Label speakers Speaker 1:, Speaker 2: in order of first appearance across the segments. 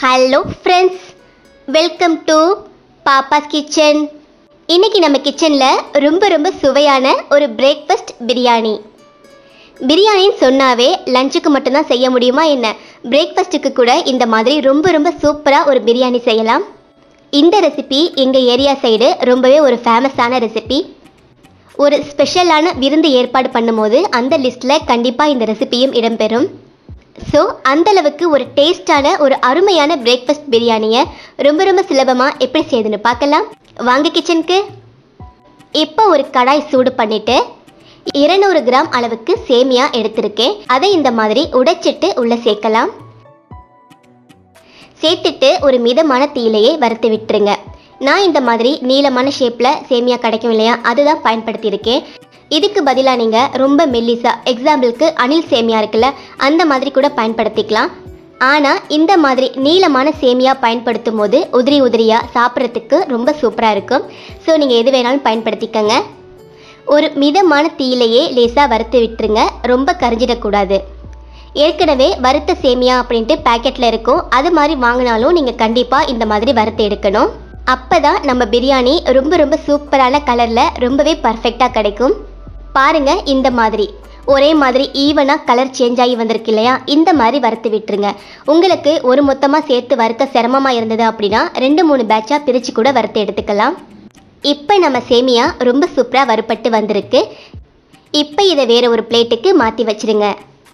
Speaker 1: hello friends welcome to Pappas kitchen இன்னைக்கு நம்ம கிச்சனில் ரொம்ப ரொம்ப சுவையான ஒரு பிரேக்ஃபாஸ்ட் பிரியாணி பிரியாணின்னு சொன்னாவே லஞ்சுக்கு மட்டும்தான் செய்ய முடியுமா என்ன பிரேக்ஃபாஸ்ட்டுக்கு கூட இந்த மாதிரி ரொம்ப ரொம்ப சூப்பராக ஒரு பிரியாணி செய்யலாம் இந்த ரெசிபி எங்கள் ஏரியா சைடு ரொம்பவே ஒரு ஃபேமஸான ரெசிபி ஒரு ஸ்பெஷலான விருந்து ஏற்பாடு பண்ணும்போது அந்த லிஸ்ட்டில் கண்டிப்பாக இந்த ரெசிபியும் இடம்பெறும் ஸோ அளவுக்கு ஒரு டேஸ்டான ஒரு அருமையான பிரேக்ஃபாஸ்ட் பிரியாணியை ரொம்ப ரொம்ப சுலபமாக எப்படி செய்யுதுன்னு பார்க்கலாம் வாங்க கிச்சனுக்கு இப்போ ஒரு கடாய் சூடு பண்ணிட்டு இருநூறு கிராம் அளவுக்கு சேமியா எடுத்திருக்கேன் அதை இந்த மாதிரி உடைச்சிட்டு உள்ள சேர்க்கலாம் சேர்த்துட்டு ஒரு மிதமான தீயிலையே வறுத்து விட்டுருங்க நான் இந்த மாதிரி நீளமான ஷேப்பில் சேமியா கிடைக்கும் இல்லையா அதுதான் பயன்படுத்தியிருக்கேன் இதுக்கு பதிலாக நீங்கள் ரொம்ப மெல்லிசா எக்ஸாம்பிளுக்கு அணில் சேமியா இருக்குல்ல அந்த மாதிரி கூட பயன்படுத்திக்கலாம் ஆனால் இந்த மாதிரி நீளமான சேமியா பயன்படுத்தும் போது உதிரி உதிரியாக சாப்பிட்றதுக்கு ரொம்ப சூப்பராக இருக்கும் ஸோ நீங்கள் எது வேணாலும் பயன்படுத்திக்கங்க ஒரு மிதமான தீயிலையே லேசாக வறுத்து விட்டுருங்க ரொம்ப கரிஞ்சிடக்கூடாது ஏற்கனவே வறுத்த சேமியா அப்படின்ட்டு பேக்கெட்டில் இருக்கும் அது மாதிரி வாங்கினாலும் நீங்கள் கண்டிப்பாக இந்த மாதிரி வறுத்து எடுக்கணும் அப்போ தான் நம்ம பிரியாணி ரொம்ப ரொம்ப சூப்பரான கலரில் ரொம்பவே பர்ஃபெக்டாக கிடைக்கும் பாருங்க இந்த மாதிரி ஒரே மாதிரி ஈவனாக கலர் சேஞ்ச் ஆகி வந்திருக்கு இல்லையா இந்த மாதிரி வறுத்து விட்டுருங்க உங்களுக்கு ஒரு மொத்தமாக சேர்த்து வறுக்க சிரமமாக இருந்தது அப்படின்னா ரெண்டு மூணு பேட்சாக பிரித்து கூட வறுத்து எடுத்துக்கலாம் இப்போ நம்ம சேமியா ரொம்ப சூப்பராக வறுப்பட்டு வந்திருக்கு இப்போ இதை வேற ஒரு பிளேட்டுக்கு மாற்றி வச்சிருங்க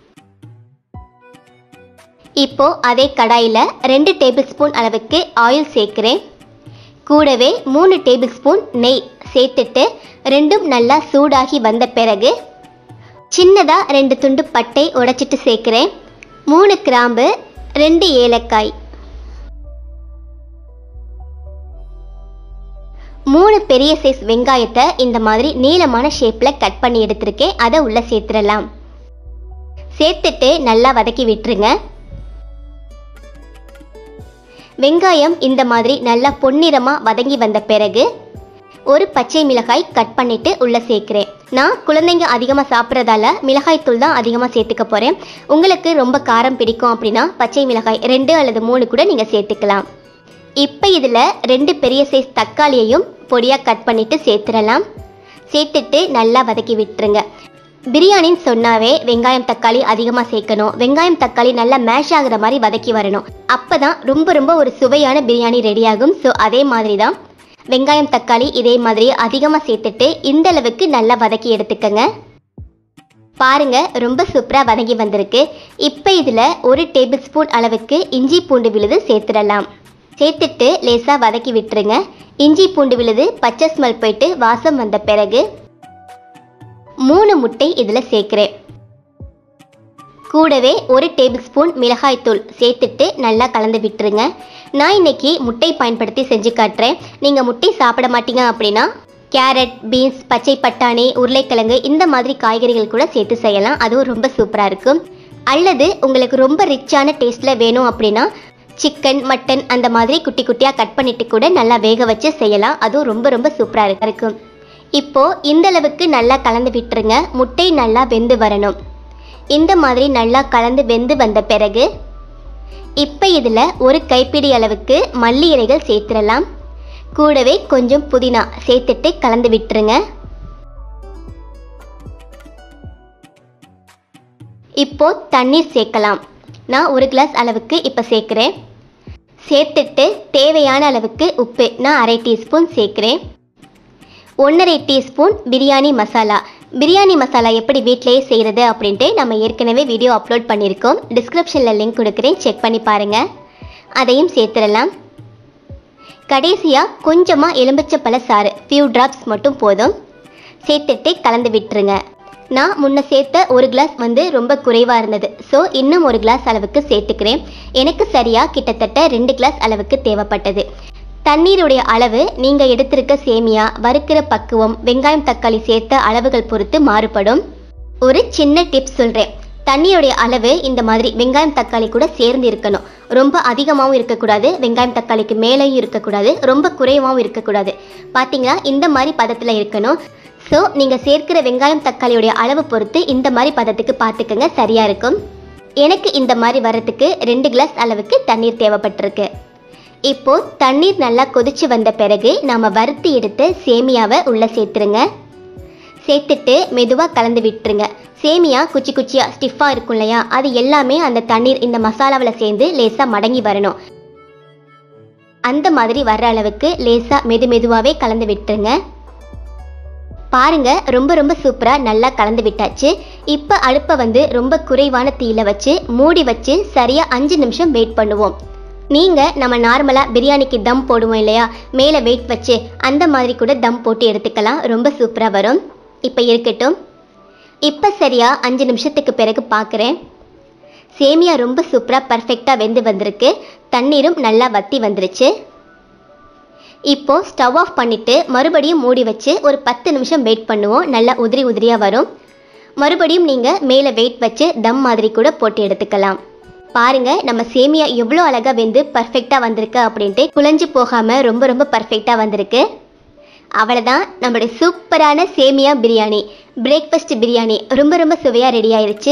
Speaker 1: இப்போ அதே கடாயில் ரெண்டு டேபிள் ஸ்பூன் அளவுக்கு ஆயில் சேர்க்குறேன் கூடவே மூணு டேபிள் ஸ்பூன் நெய் சேர்த்துட்டு ரெண்டும் நல்லா சூடாகி வந்த பிறகு சின்னதாக ரெண்டு துண்டு பட்டை உடைச்சிட்டு சேர்க்குறேன் மூணு கிராம்பு ரெண்டு ஏலக்காய் மூணு பெரிய சைஸ் வெங்காயத்தை இந்த மாதிரி நீளமான ஷேப்பில் கட் பண்ணி எடுத்திருக்கேன் அதை உள்ளே சேர்த்துடலாம் சேர்த்துட்டு நல்லா வதக்கி விட்டுருங்க வெங்காயம் இந்த மாதிரி நல்லா பொன்னிறமாக வதங்கி வந்த பிறகு ஒரு பச்சை மிளகாய் கட் பண்ணிட்டு உள்ளே சேர்க்குறேன் நான் குழந்தைங்க அதிகமாக சாப்பிட்றதால மிளகாய் தூள் தான் அதிகமாக சேர்த்துக்க போகிறேன் உங்களுக்கு ரொம்ப காரம் பிடிக்கும் அப்படின்னா பச்சை மிளகாய் ரெண்டு அல்லது மூணு கூட நீங்கள் சேர்த்துக்கலாம் இப்போ இதில் ரெண்டு பெரிய சைஸ் தக்காளியையும் பொடியாக கட் பண்ணிட்டு சேர்த்துடலாம் சேர்த்துட்டு நல்லா வதக்கி விட்டுருங்க பிரியாணின்னு சொன்னாவே வெங்காயம் தக்காளி அதிகமாக சேர்க்கணும் வெங்காயம் தக்காளி நல்லா மேஷ் ஆகுற மாதிரி வதக்கி வரணும் அப்போ தான் ரொம்ப ரொம்ப ஒரு சுவையான பிரியாணி ரெடியாகும் ஸோ அதே மாதிரி தான் வெங்காயம் தக்காளி இதே மாதிரி அதிகமாக சேர்த்துட்டு இந்த அளவுக்கு நல்லா வதக்கி எடுத்துக்கங்க பாருங்க ரொம்ப சூப்பராக வதங்கி வந்திருக்கு இப்போ இதில் ஒரு டேபிள் ஸ்பூன் அளவுக்கு இஞ்சி பூண்டு விழுது சேர்த்துடலாம் சேர்த்துட்டு லேசாக வதக்கி விட்டுருங்க இஞ்சி பூண்டு விழுது பச்சை ஸ்மெல் போயிட்டு வாசம் வந்த பிறகு மூணு முட்டை இதில் சேர்க்குறேன் கூடவே ஒரு டேபிள் ஸ்பூன் மிளகாய்த்தூள் சேர்த்துட்டு நல்லா கலந்து விட்டுருங்க நான் இன்னைக்கு முட்டை பயன்படுத்தி செஞ்சு காட்டுறேன் நீங்கள் முட்டை சாப்பிட மாட்டீங்க அப்படின்னா கேரட் பீன்ஸ் பச்சை பட்டாணி உருளைக்கிழங்கு இந்த மாதிரி காய்கறிகள் கூட சேர்த்து செய்யலாம் அதுவும் ரொம்ப சூப்பராக இருக்கும் அல்லது உங்களுக்கு ரொம்ப ரிச்சான டேஸ்ட்டில் வேணும் அப்படின்னா சிக்கன் மட்டன் அந்த மாதிரி குட்டி குட்டியாக கட் பண்ணிட்டு கூட நல்லா வேக வச்சு செய்யலாம் அதுவும் ரொம்ப ரொம்ப சூப்பராக இருக்கும் இப்போ இந்த அளவுக்கு நல்லா கலந்து விட்டுருங்க முட்டை நல்லா வெந்து வரணும் இந்த மாதிரி நல்லா கலந்து வெந்து வந்த பிறகு இப்போ இதில் ஒரு கைப்பிடி அளவுக்கு மல்லி இலைகள் சேர்த்துடலாம் கூடவே கொஞ்சம் புதினா சேர்த்துட்டு கலந்து விட்டுருங்க இப்போ தண்ணீர் சேர்க்கலாம் நான் ஒரு கிளாஸ் அளவுக்கு இப்போ சேர்க்குறேன் சேர்த்துட்டு தேவையான அளவுக்கு உப்பு நான் அரை டீஸ்பூன் சேர்க்குறேன் ஒன்றரை டீஸ்பூன் பிரியாணி மசாலா பிரியாணி மசாலா எப்படி வீட்டிலேயே செய்கிறது அப்படின்ட்டு நம்ம ஏற்கனவே வீடியோ அப்லோட் பண்ணியிருக்கோம் டிஸ்கிரிப்ஷனில் லிங்க் கொடுக்குறேன் செக் பண்ணி பாருங்கள் அதையும் சேர்த்துடலாம் கடைசியாக கொஞ்சமாக எலும்பிச்சப்பழ சாறு ஃபியூ ட்ராப்ஸ் மட்டும் போதும் சேர்த்துட்டு கலந்து விட்டுருங்க நான் முன்ன சேர்த்த ஒரு கிளாஸ் வந்து ரொம்ப குறைவாக இருந்தது ஸோ இன்னும் ஒரு கிளாஸ் அளவுக்கு சேர்த்துக்கிறேன் எனக்கு சரியாக கிட்டத்தட்ட ரெண்டு கிளாஸ் அளவுக்கு தேவைப்பட்டது தண்ணீருடைய அளவு நீங்கள் எடுத்திருக்க சேமியா வறுக்கிற பக்குவம் வெங்காயம் தக்காளி சேர்த்த அளவுகள் பொறுத்து மாறுபடும் ஒரு சின்ன டிப்ஸ் சொல்கிறேன் தண்ணியுடைய அளவு இந்த மாதிரி வெங்காயம் தக்காளி கூட சேர்ந்து இருக்கணும் ரொம்ப அதிகமாகவும் இருக்கக்கூடாது வெங்காயம் தக்காளிக்கு மேலேயும் இருக்கக்கூடாது ரொம்ப குறைவாகவும் இருக்கக்கூடாது பார்த்தீங்களா இந்த மாதிரி பதத்தில் இருக்கணும் ஸோ நீங்கள் சேர்க்கிற வெங்காயம் தக்காளியுடைய அளவு பொறுத்து இந்த மாதிரி பதத்துக்கு பார்த்துக்கங்க சரியாக இருக்கும் எனக்கு இந்த மாதிரி வர்றதுக்கு ரெண்டு கிளாஸ் அளவுக்கு தண்ணீர் தேவைப்பட்டிருக்கு இப்போ தண்ணீர் நல்லா கொதிச்சு வந்த பிறகு நாம வறுத்து எடுத்த சேமியாவை உள்ள சேர்த்துருங்க சேர்த்துட்டு மெதுவாக கலந்து விட்டுருங்க சேமியா குச்சி குச்சியாக ஸ்டிஃபாக இருக்கும் இல்லையா அது எல்லாமே அந்த தண்ணீர் இந்த மசாலாவில் சேர்ந்து லேசாக மடங்கி வரணும் அந்த மாதிரி வர்ற அளவுக்கு லேசாக மெது மெதுவாகவே கலந்து விட்டுருங்க பாருங்க ரொம்ப ரொம்ப சூப்பராக நல்லா கலந்து விட்டாச்சு இப்போ அடுப்பை வந்து ரொம்ப குறைவான தீயில வச்சு மூடி வச்சு சரியாக அஞ்சு நிமிஷம் வெயிட் பண்ணுவோம் நீங்கள் நம்ம நார்மலாக பிரியாணிக்கு தம் போடுவோம் இல்லையா மேலே வெயிட் வச்சு அந்த மாதிரி கூட தம் போட்டு எடுத்துக்கலாம் ரொம்ப சூப்பராக வரும் இப்போ இருக்கட்டும் இப்போ சரியா அஞ்சு நிமிஷத்துக்கு பிறகு பார்க்குறேன் சேமியா ரொம்ப சூப்பராக பர்ஃபெக்டாக வெந்து வந்திருக்கு தண்ணீரும் நல்லா வத்தி வந்துருச்சு இப்போ ஸ்டவ் ஆஃப் பண்ணிட்டு மறுபடியும் மூடி வச்சு ஒரு பத்து நிமிஷம் வெயிட் பண்ணுவோம் நல்லா உதிரி உதிரியாக வரும் மறுபடியும் நீங்கள் மேலே வெயிட் வச்சு தம் மாதிரி கூட போட்டு எடுத்துக்கலாம் பாருங்க நம்ம சேமியா எவ்வளோ அழகாக வெந்து பர்ஃபெக்டாக வந்திருக்கு அப்படின்ட்டு குழஞ்சு போகாமல் ரொம்ப ரொம்ப பர்ஃபெக்டாக வந்திருக்கு அவ்வளோதான் நம்மளுடைய சூப்பரான சேமியா பிரியாணி பிரேக்ஃபாஸ்ட் பிரியாணி ரொம்ப ரொம்ப சுவையாக ரெடி ஆயிருச்சு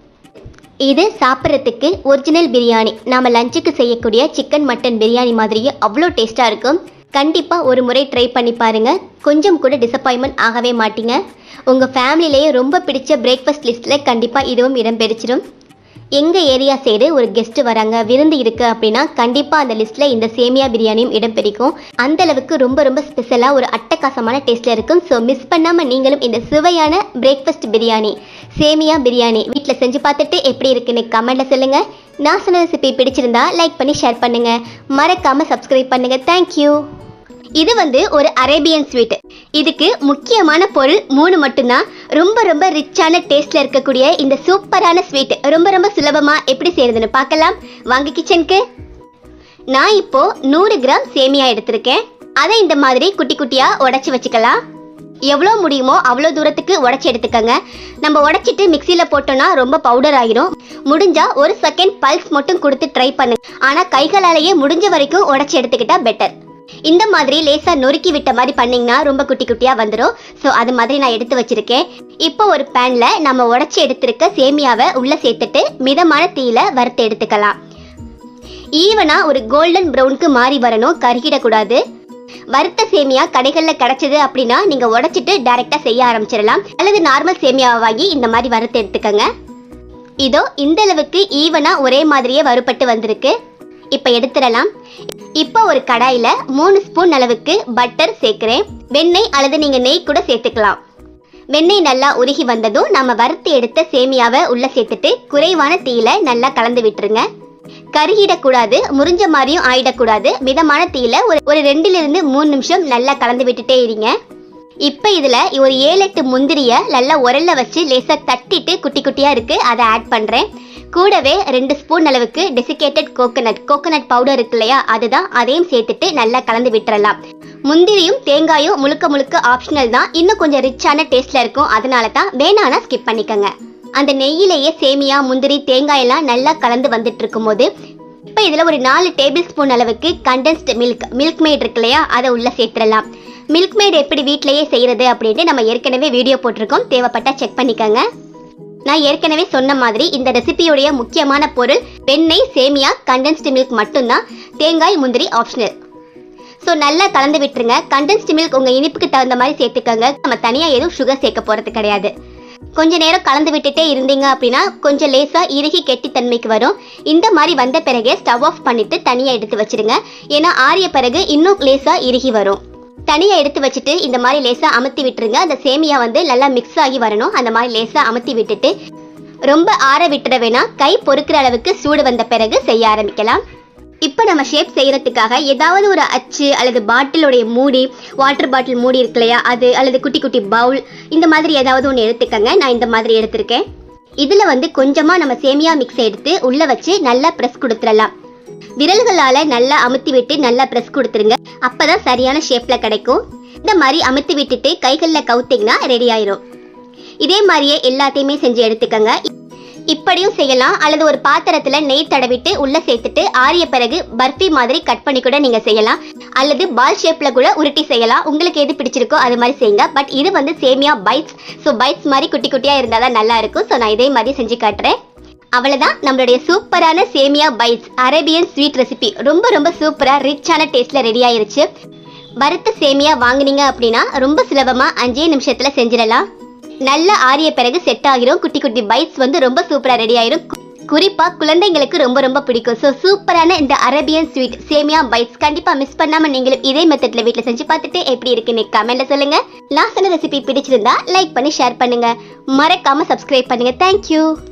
Speaker 1: இது சாப்பிட்றதுக்கு ஒரிஜினல் பிரியாணி நாம் லஞ்சுக்கு செய்யக்கூடிய சிக்கன் மட்டன் பிரியாணி மாதிரியே அவ்வளோ டேஸ்ட்டாக இருக்கும் கண்டிப்பாக ஒரு முறை ட்ரை பண்ணி பாருங்கள் கொஞ்சம் கூட டிசப்பாயின்மெண்ட் ஆகவே மாட்டீங்க உங்கள் ஃபேமிலிலேயே ரொம்ப பிடிச்ச பிரேக்ஃபாஸ்ட் லிஸ்ட்டில் கண்டிப்பாக இதுவும் இடம்பெறுச்சிடும் எங்கள் ஏரியா சைடு ஒரு கெஸ்ட் வராங்க விருந்து இருக்கு அப்படின்னா கண்டிப்பாக அந்த லிஸ்ட்டில் இந்த சேமியா பிரியாணியும் இடம் பிடிக்கும் அந்த அளவுக்கு ரொம்ப ரொம்ப ஸ்பெஷலாக ஒரு அட்டகாசமான டேஸ்ட்டில் இருக்கும் ஸோ மிஸ் பண்ணாமல் நீங்களும் இந்த சுவையான பிரேக்ஃபாஸ்ட் பிரியாணி சேமியா பிரியாணி வீட்டில் செஞ்சு பார்த்துட்டு எப்படி இருக்குன்னு கமெண்ட்டில் சொல்லுங்கள் நான் சொன்ன ரெசிபி பிடிச்சிருந்தா லைக் பண்ணி ஷேர் பண்ணுங்கள் மறக்காமல் சப்ஸ்கிரைப் பண்ணுங்கள் தேங்க்யூ இது வந்து ஒரு அரேபியன் ஸ்வீட் இதுக்கு முக்கியமான பொருள் மூணு மட்டும்தான் ரொம்ப ரொம்ப ரிச்சான டேஸ்ட்ல இருக்கக்கூடிய இந்த சூப்பரான ஸ்வீட் ரொம்ப ரொம்ப சுலபமா எப்படி செய்யறதுன்னு பார்க்கலாம் வாங்க கிச்சனுக்கு நான் இப்போ நூறு கிராம் சேமியா எடுத்திருக்கேன் அதை இந்த மாதிரி குட்டி குட்டியா உடைச்சு வச்சுக்கலாம் எவ்வளோ முடியுமோ அவ்வளோ தூரத்துக்கு உடைச்சி எடுத்துக்கங்க நம்ம உடைச்சிட்டு மிக்சியில் போட்டோம்னா ரொம்ப பவுடர் ஆகிரும் முடிஞ்சா ஒரு செகண்ட் பல்ஸ் மட்டும் கொடுத்து ட்ரை பண்ணுங்க ஆனால் கைகளாலேயே முடிஞ்ச வரைக்கும் உடைச்சி எடுத்துக்கிட்டா பெட்டர் இந்த மாதிரி லேசா நொறுக்கி விட்ட மாதிரி பண்ணீங்கன்னா ரொம்ப குட்டி குட்டியா வந்துடும் ஸோ அது மாதிரி நான் எடுத்து வச்சிருக்கேன் இப்போ ஒரு பேன்ல நம்ம உடைச்சி எடுத்திருக்க சேமியாவை உள்ள சேர்த்துட்டு மிதமான தீயில வறுத்து எடுத்துக்கலாம் ஈவனா ஒரு கோல்டன் ப்ரௌனுக்கு மாறி வரணும் கருகிடக்கூடாது வறுத்த சேமியா கடைகளில் கிடைச்சது அப்படின்னா நீங்க உடைச்சிட்டு டைரக்டா செய்ய ஆரம்பிச்சிடலாம் அல்லது நார்மல் சேமியாவை வாங்கி இந்த மாதிரி வறுத்து எடுத்துக்கங்க இதோ இந்த அளவுக்கு ஈவனா ஒரே மாதிரியே வறுபட்டு வந்திருக்கு இப்போ எடுத்துடலாம் இப்போ ஒரு கடாயில மூணு ஸ்பூன் அளவுக்கு பட்டர் சேர்க்கிறேன் வெண்ணெய் அல்லது நீங்க நெய் கூட சேர்த்துக்கலாம் வெண்ணெய் நல்லா உருகி வந்ததும் நம்ம வறுத்து எடுத்த சேமியாவை உள்ள சேர்த்துட்டு குறைவான தீயில நல்லா கலந்து விட்டுருங்க கருகிடக்கூடாது முறிஞ்ச மாதிரியும் ஆயிடக்கூடாது மிதமான தீயில ஒரு ஒரு ரெண்டுல இருந்து மூணு நிமிஷம் நல்லா கலந்து விட்டுட்டே இருங்க இப்போ இதுல ஒரு ஏழு எட்டு முந்திரிய நல்லா உரல்ல வச்சு லேசா தட்டிட்டு குட்டி குட்டியா இருக்கு அதை ஆட் பண்றேன் கூடவே ரெண்டு ஸ்பூன் அளவுக்கு டெசிகேட்டட் கோகனட் கோகனட் பவுடர் இருக்கு இல்லையா அதுதான் அதையும் சேர்த்துட்டு நல்லா கலந்து விட்டுறலாம் முந்திரியும் தேங்காயும் முழுக்க முழுக்க ஆப்ஷனல் தான் இன்னும் கொஞ்சம் ரிச்சான டேஸ்ட்ல இருக்கும் அதனால தான் வேணானா ஸ்கிப் பண்ணிக்கோங்க அந்த நெய்யிலேயே சேமியா முந்திரி தேங்காய் எல்லாம் நல்லா கலந்து வந்துட்டு இருக்கும்போது இப்போ இதில் ஒரு நாலு டேபிள் ஸ்பூன் அளவுக்கு கண்டென்ஸ்டு மில்க் மில்க் மேட் இருக்கு இல்லையா அதை உள்ள சேர்த்துடலாம் மில்க் மேட் எப்படி வீட்டிலேயே செய்யறது அப்படின்ட்டு நம்ம ஏற்கனவே வீடியோ போட்டிருக்கோம் தேவைப்பட்டா செக் பண்ணிக்கோங்க நான் ஏற்கனவே சொன்ன மாதிரி இந்த ரெசிபியுடைய முக்கியமான பொருள் வெண்ணெய் சேமியா கண்டென்ஸ்டு மில்க் மட்டும்தான் தேங்காய் முந்திரி ஆப்ஷனல் ஸோ நல்லா கலந்து விட்டுருங்க கண்டென்ஸ்டு மில்க் உங்கள் இனிப்புக்கு தகுந்த மாதிரி சேர்த்துக்கோங்க நம்ம தனியாக எதுவும் சுகர் சேர்க்க போகிறது கிடையாது கொஞ்ச நேரம் கலந்து விட்டுட்டே இருந்தீங்க அப்படின்னா கொஞ்சம் லேசாக இறுகி கெட்டித்தன்மைக்கு வரும் இந்த மாதிரி வந்த பிறகே ஸ்டவ் ஆஃப் பண்ணிட்டு தனியாக எடுத்து வச்சிடுங்க ஏன்னா ஆறிய பிறகு இன்னும் லேசாக இறுகி வரும் தனியாக எடுத்து வச்சுட்டு இந்த மாதிரி லேசாக அமுத்தி விட்டுருங்க அந்த சேமியா வந்து நல்லா மிக்ஸ் ஆகி வரணும் அந்த மாதிரி லேசாக அமுத்தி விட்டுட்டு ரொம்ப ஆற விட்டுற வேணாம் கை பொறுக்கிற அளவுக்கு சூடு வந்த பிறகு செய்ய ஆரம்பிக்கலாம் இப்போ நம்ம ஷேப் செய்யறதுக்காக ஏதாவது ஒரு அச்சு அல்லது பாட்டிலுடைய மூடி வாட்டர் பாட்டில் மூடி இருக்கு இல்லையா அது அல்லது குட்டி குட்டி பவுல் இந்த மாதிரி ஏதாவது ஒன்று எடுத்துக்கங்க நான் இந்த மாதிரி எடுத்திருக்கேன் இதில் வந்து கொஞ்சமாக நம்ம சேமியா மிக்ஸ் எடுத்து உள்ளே வச்சு நல்லா ப்ரெஸ் கொடுத்துடலாம் விரல்களால் நல்லா அமுத்தி விட்டு நல்லா ப்ரெஸ் கொடுத்துருங்க அப்பதான் சரியான ஷேப்பில் கிடைக்கும் இந்த மாதிரி அமுத்தி விட்டுட்டு கைகளில் கவுத்திங்கன்னா ரெடி ஆயிரும் இதே மாதிரியே எல்லாத்தையுமே செஞ்சு எடுத்துக்கங்க இப்படியும் செய்யலாம் அல்லது ஒரு பாத்திரத்துல நெய் தடவிட்டு உள்ள சேர்த்துட்டு ஆறிய பிறகு பர்ஃபி மாதிரி கட் பண்ணி கூட நீங்க செய்யலாம் அல்லது பால் ஷேப்ல கூட உருட்டி செய்யலாம் உங்களுக்கு எது பிடிச்சிருக்கோ அது மாதிரி செய்யுங்க பட் இது வந்து சேமியா பைட்ஸ் ஸோ பைட்ஸ் மாதிரி குட்டி குட்டியா இருந்தால் தான் நல்லா இருக்கும் ஸோ நான் இதே மாதிரி செஞ்சு காட்டுறேன் அவ்வளவுதான் நம்மளுடைய சூப்பரான சேமியா பைட்ஸ் அரேபியன் ஸ்வீட் ரெசிபி ரொம்ப ரொம்ப சூப்பரா ரிச்சான டேஸ்ட்ல ரெடி ஆயிருச்சு வறுத்த சேமியா வாங்குனீங்க அப்படின்னா ரொம்ப சுலபமா அஞ்சே நிமிஷத்துல செஞ்சிடலாம் நல்ல ஆறிய பிறகு செட் ஆகிரும் குட்டி குட்டி பைட்ஸ் வந்து ரொம்ப சூப்பரா ரெடி ஆயிரும் கு- குறிப்பா குழந்தைங்களுக்கு ரொம்ப ரொம்ப பிடிக்கும் ஸோ சூப்பரான இந்த அரேபியன் ஸ்வீட் சேமியா பைட்ஸ் கண்டிப்பா மிஸ் பண்ணாம நீங்களும் இதே மெத்தட்ல வீட்ல செஞ்சு பார்த்துட்டு எப்படி இருக்குன்னு கமெண்ட்ல சொல்லுங்க நான் சொன்ன ரெசிபி பிடிச்சிருந்தா லைக் பண்ணி ஷேர் பண்ணுங்க மறக்காம சப்ஸ்கிரைப் பண்ணுங்க தேங்க்யூ